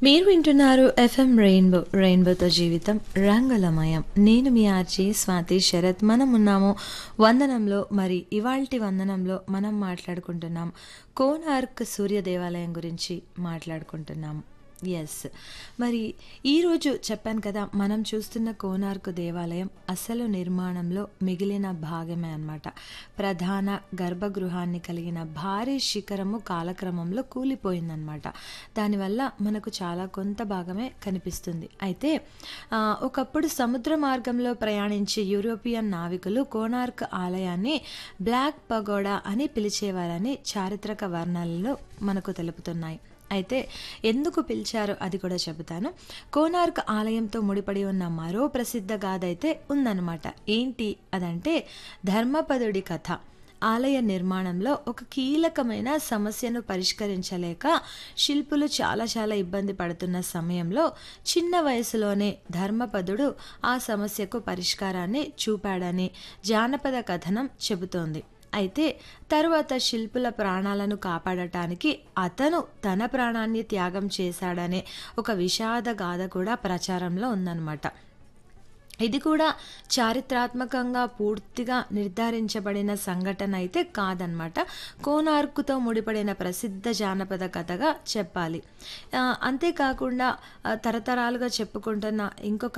మీరు వింటున్నారు FM rainbow రెయిన్బోతో జీవితం రంగులమయం నేను మీ ఆర్జీ స్వాతి శరత్ మనం ఉన్నాము వందనంలో మరి ఇవాల్టి వందనంలో మనం మాట్లాడుకుంటున్నాం కోనార్క్ సూర్య దేవాలయం గురించి మాట్లాడుకుంటున్నాం ఎస్ మరి ఈరోజు చెప్పాను కదా మనం చూస్తున్న కోనార్క్ దేవాలయం అసలు నిర్మాణంలో మిగిలిన భాగమే అన్నమాట ప్రధాన గర్భగృహాన్ని కలిగిన భారీ శిఖరము కాలక్రమంలో కూలిపోయిందనమాట దానివల్ల మనకు చాలా కొంత భాగమే కనిపిస్తుంది అయితే ఆ, ఒకప్పుడు సముద్ర మార్గంలో ప్రయాణించే యూరోపియన్ నావికులు కోనార్క్ ఆలయాన్ని బ్లాక్ పగోడా అని పిలిచేవారని చారిత్రక వర్ణనలు మనకు తెలుపుతున్నాయి అయితే ఎందుకు పిలిచారో అది కూడా చెబుతాను కోనార్క్ ఆలయంతో ముడిపడి ఉన్న మరో ప్రసిద్ధ గాథ అయితే ఉందన్నమాట ఏంటి అదంటే ధర్మపదుడి కథ ఆలయ నిర్మాణంలో ఒక కీలకమైన సమస్యను పరిష్కరించలేక శిల్పులు చాలా చాలా ఇబ్బంది పడుతున్న సమయంలో చిన్న వయసులోనే ధర్మపదుడు ఆ సమస్యకు పరిష్కారాన్ని చూపాడని జానపద కథనం చెబుతోంది అయితే తరువాత శిల్పుల ప్రాణాలను కాపాడటానికి అతను తన ప్రాణాన్ని త్యాగం చేశాడనే ఒక విషాద గాథ కూడా ప్రచారంలో ఉందన్నమాట ఇది కూడా చారిత్రాత్మకంగా పూర్తిగా నిర్ధారించబడిన సంఘటన అయితే కాదనమాట కోనార్కుతో ముడిపడిన ప్రసిద్ధ జానపద కథగా చెప్పాలి ఆ, అంతేకాకుండా ఆ, తరతరాలుగా చెప్పుకుంటున్న ఇంకొక